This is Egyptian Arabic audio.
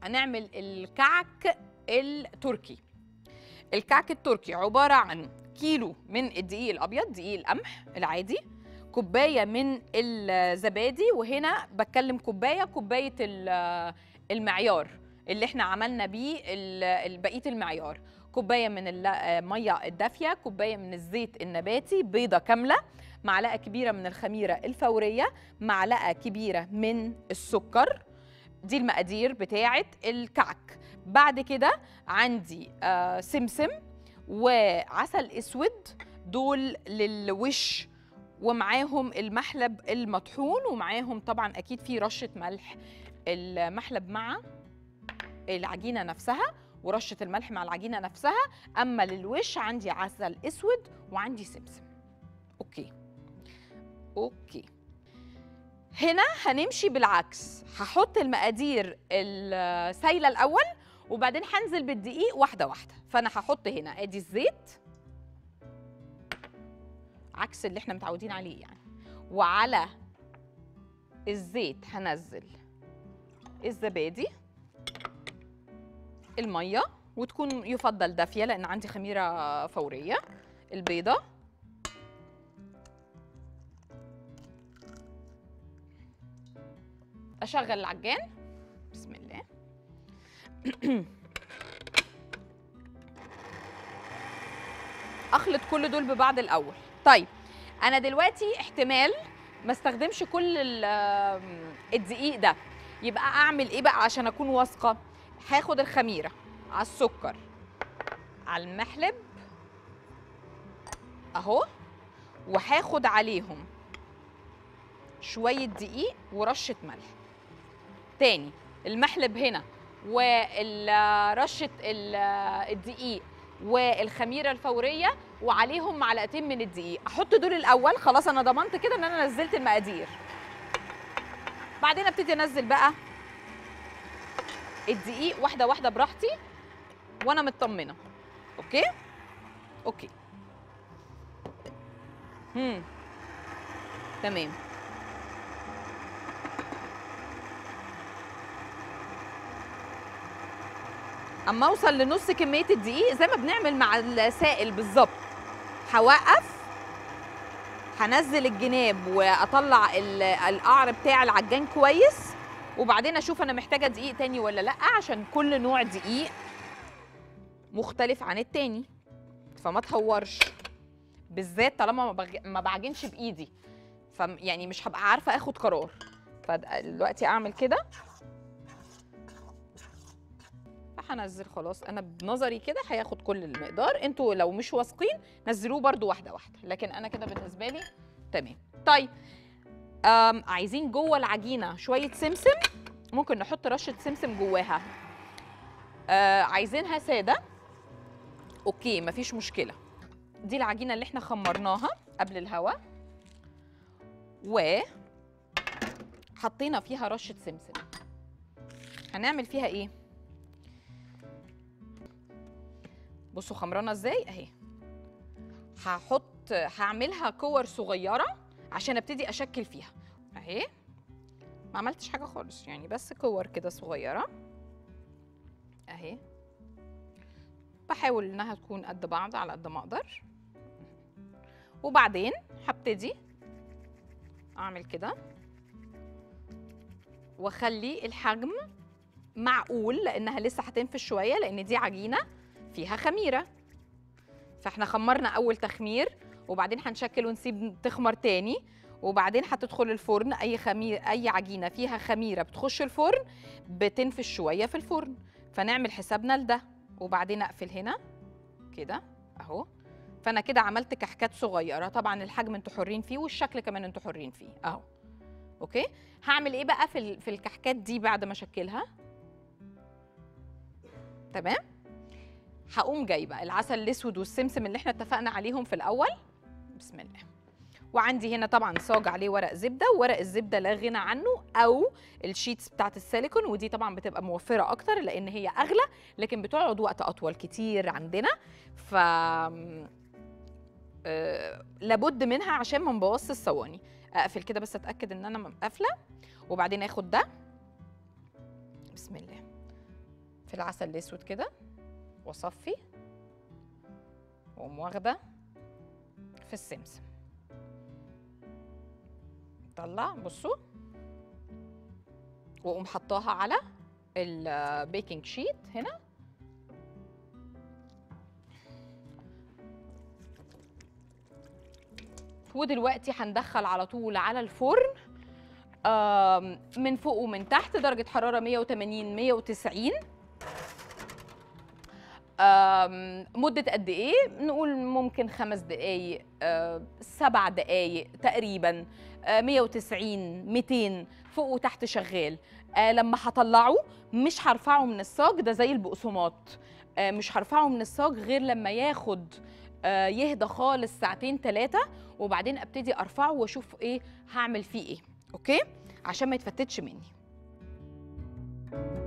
هنعمل الكعك التركي الكعك التركي عباره عن كيلو من الدقيق الابيض دقيق القمح العادي كوبايه من الزبادي وهنا بتكلم كوبايه كوبايه ال- المعيار اللي احنا عملنا بيه ال- بقيه المعيار كوبايه من الل- الميه الدافيه كوبايه من الزيت النباتي بيضه كامله معلقه كبيره من الخميره الفوريه معلقه كبيره من السكر دي المقادير بتاعه الكعك بعد كده عندي آه سمسم وعسل اسود دول للوش ومعاهم المحلب المطحون ومعاهم طبعا اكيد في رشه ملح المحلب مع العجينه نفسها ورشه الملح مع العجينه نفسها اما للوش عندي عسل اسود وعندي سمسم اوكي اوكي هنا هنمشي بالعكس هحط المقادير السايله الاول وبعدين هنزل بالدقيق واحده واحده فانا هحط هنا ادي الزيت عكس اللي احنا متعودين عليه يعني وعلى الزيت هنزل الزبادي الميه وتكون يفضل دافيه لان عندي خميره فوريه البيضه اشغل العجان بسم الله اخلط كل دول ببعض الاول طيب انا دلوقتي احتمال ما استخدمش كل ال- الدقيق ده يبقى اعمل ايه بقى عشان اكون واثقه هاخد الخميره على السكر على المحلب اهو وهاخد عليهم شويه دقيق ورشه ملح تاني المحلب هنا ورشه الدقيق والخميره الفوريه وعليهم معلقتين من الدقيق احط دول الاول خلاص انا ضمنت كده ان انا نزلت المقادير بعدين ابتدي انزل بقى الدقيق واحده واحده براحتي وانا مطمنه اوكي اوكي هم تمام اما اوصل لنص كميه الدقيق زي ما بنعمل مع السائل بالظبط هوقف هنزل الجناب واطلع ال- القعر بتاع العجان كويس وبعدين اشوف انا محتاجه دقيق تاني ولا لا عشان كل نوع دقيق مختلف عن التاني فما تهورش بالذات طالما ما بج- ما بعجنش بايدي ف يعني مش هبقى عارفه اخد قرار فدلوقتي اعمل كده هنزل خلاص انا بنظري كده هياخد كل المقدار انتوا لو مش واثقين نزلوه برده واحده واحده لكن انا كده بالنسبه لي تمام طيب آم عايزين جوه العجينه شويه سمسم ممكن نحط رشه سمسم جواها آه عايزينها ساده اوكي مفيش مشكله دي العجينه اللي احنا خمرناها قبل الهوا و حطينا فيها رشه سمسم هنعمل فيها ايه بصوا خمرانه ازاي اهي هحط هعملها كور صغيره عشان ابتدي اشكل فيها اهي ما عملتش حاجه خالص يعني بس كور كده صغيره اهي بحاول انها تكون قد بعض على قد ما اقدر وبعدين هبتدي اعمل كده واخلي الحجم معقول لانها لسه هتنفش شويه لان دي عجينه فيها خميره فاحنا خمرنا اول تخمير وبعدين هنشكل ونسيب تخمر تاني وبعدين هتدخل الفرن اي خمير اي عجينه فيها خميره بتخش الفرن بتنفش شويه في الفرن فنعمل حسابنا لده وبعدين اقفل هنا كده اهو فانا كده عملت كحكات صغيره طبعا الحجم انتوا حرين فيه والشكل كمان انتوا حرين فيه اهو اوكي هعمل ايه بقى في ال- في الكحكات دي بعد ما اشكلها تمام هقوم جايبه العسل الاسود والسمسم اللي احنا اتفقنا عليهم في الاول بسم الله وعندي هنا طبعا صاج عليه ورق زبده وورق الزبده لا غنى عنه او الشيتس بتاعت السيليكون ودي طبعا بتبقى موفره اكتر لان هي اغلى لكن بتقعد وقت اطول كتير عندنا ف آه، لابد منها عشان ما نبوظش الصواني اقفل كده بس اتاكد ان انا قافله وبعدين اخد ده بسم الله في العسل الاسود كده واصفي واقوم واخده في السمسم طلع بصوا واقوم حطاها على البيكنج شيت هنا ودلوقتي هندخل على طول على الفرن آم، من فوق ومن تحت درجة حرارة 180 190 آم، مدة قد إيه؟ نقول ممكن خمس دقايق آه، سبع دقايق تقريبا آه، 190 200 فوق وتحت شغال آه، لما هطلعه مش هرفعه من الصاج ده زي البقسماط آه، مش هرفعه من الصاج غير لما ياخد آه، يهدى خالص ساعتين ثلاثة وبعدين ابتدي ارفعه واشوف ايه هعمل فيه ايه اوكي عشان ما يتفتتش مني